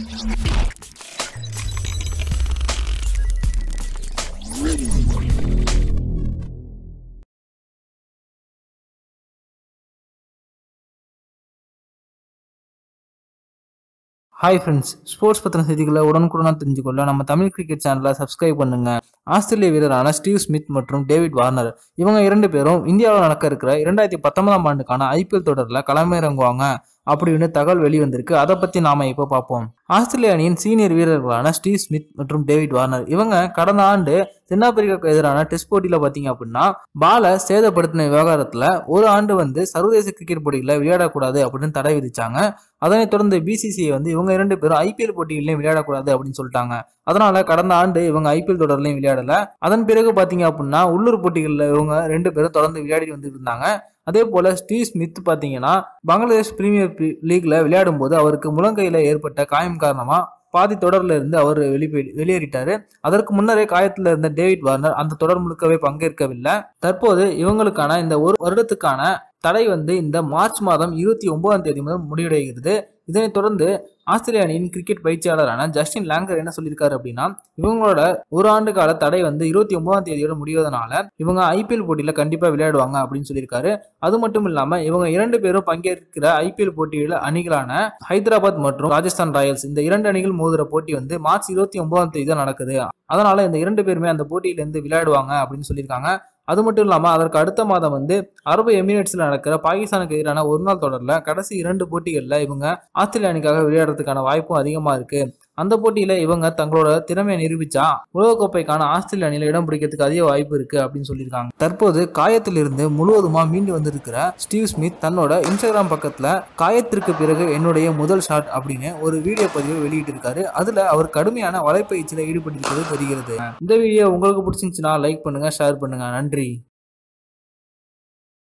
hi friends sports பற்றின செய்திகளை உடனுக்குடனாக தெரிஞ்சுக்கொள்ள நம்ம தமிழ் கிரிக்கெட் சேனலை சப்ஸ்கிரைப் பண்ணுங்க ஆஸ்திரேலிய வீரரான ஸ்டீவ் ஸ்மித் மற்றும் டேவிட் வார்னர் இவங்க இரண்டு பேரும் இந்தியாவில் நடக்க இருக்கிற இரண்டாயிரத்தி பத்தொன்பதாம் ஆண்டுக்கான ஐபிஎல் தொடரில் களமிறங்குவாங்க அப்படின்னு தகவல் வெளிவந்திருக்கு அதை பற்றி நாம இப்போ பார்ப்போம் ஆஸ்திரேலிய அணியின் சீனியர் வீரர்களான ஸ்டீவ் ஸ்மித் மற்றும் டேவிட் வார்னர் இவங்க கடந்த ஆண்டு தென்னாப்பிரிக்காவுக்கு எதிரான டெஸ்ட் போட்டியில் பார்த்தீங்க அப்படின்னா பாலை சேதப்படுத்தின விவகாரத்தில் ஒரு ஆண்டு வந்து சர்வதேச கிரிக்கெட் போட்டிகளில் விளையாடக்கூடாது அப்படின்னு தடை விதிச்சாங்க அதனைத் தொடர்ந்து பிசிசிஐ வந்து இவங்க இரண்டு பேரும் ஐபிஎல் போட்டிகளையும் விளையாடக்கூடாது அப்படின்னு சொல்லிட்டாங்க அதனால கடந்த ஆண்டு இவங்க ஐபிஎல் தொடர்லையும் விளையாடல அதன் பிறகு பாத்தீங்க அப்படின்னா உள்ளூர் போட்டிகளில் இவங்க ரெண்டு பேரும் தொடர்ந்து விளையாடி வந்துட்டு இருந்தாங்க அதே போல ஸ்டீவ் ஸ்மித் பாத்தீங்கன்னா பங்களாதேஷ் பிரீமியர் பி- லீக்ல விளையாடும் போது அவருக்கு முழங்கையில ஏற்பட்ட காயம் காரணமா பாதி தொடர்ல இருந்து அவர் வெளி வெளியேறிட்டாரு அதற்கு முன்னரே காயத்துல இருந்த டேவிட் வார்னர் அந்த தொடர் முழுக்கவே பங்கேற்கவில்லை தற்போது இவங்களுக்கான இந்த ஒரு வருடத்துக்கான தடை வந்து இந்த மார்ச் மாதம் இருபத்தி ஒன்பதாம் தேதி முதல் முடிவடைகிறது இதனைத் தொடர்ந்து ஆஸ்திரேலிய அணியின் கிரிக்கெட் பயிற்சியாளரான ஜஸ்டின் லாங்கர் என்ன சொல்லியிருக்காரு அப்படின்னா இவங்களோட ஒரு ஆண்டு கால தடை வந்து இருபத்தி ஒன்பதாம் தேதியோட முடிவதனால இவங்க ஐபிஎல் போட்டியில கண்டிப்பா விளையாடுவாங்க அப்படின்னு சொல்லியிருக்காரு அது மட்டும் இல்லாம இவங்க இரண்டு பேரும் பங்கேற்கிற ஐபிஎல் போட்டியில அணிகளான ஹைதராபாத் மற்றும் ராஜஸ்தான் ராயல்ஸ் இந்த இரண்டு அணிகள் மோதுற போட்டி வந்து மார்ச் இருபத்தி ஒன்பதாம் தேதி தான் நடக்குது அதனால இந்த இரண்டு பேருமே அந்த போட்டியில இருந்து விளையாடுவாங்க அப்படின்னு சொல்லியிருக்காங்க அது மட்டும் இல்லாமல் அதற்கு அடுத்த மாதம் வந்து அரபு எமிரேட்ஸில் நடக்கிற பாகிஸ்தானுக்கு எதிரான ஒரு நாள் தொடரில் கடைசி இரண்டு போட்டிகளில் இவங்க ஆஸ்திரேலிய அணிக்காக விளையாடுறதுக்கான வாய்ப்பும் அதிகமாக இருக்கு அந்த போட்டியில இவங்க தங்களோட திறமையை நிரூபிச்சா உலகக்கோப்பைக்கான ஆஸ்திரேலிய அணியில இடம் பிடிக்கிறதுக்கு அதிக வாய்ப்பு இருக்கு அப்படின்னு சொல்லியிருக்காங்க தற்போது காயத்திலிருந்து முழுவதுமா மீண்டு வந்திருக்கிற ஸ்டீவ் ஸ்மித் தன்னோட இன்ஸ்டாகிராம் பக்கத்துல காயத்திற்கு பிறகு என்னுடைய முதல் ஷாட் அப்படின்னு ஒரு வீடியோ பதிவு வெளியிட்டிருக்காரு அதுல அவர் கடுமையான வலைப்பயிற்சியில ஈடுபட்டிருக்கிறது தெரிகிறது இந்த வீடியோ உங்களுக்கு பிடிச்சிருந்துச்சுன்னா லைக் பண்ணுங்க ஷேர் பண்ணுங்க நன்றி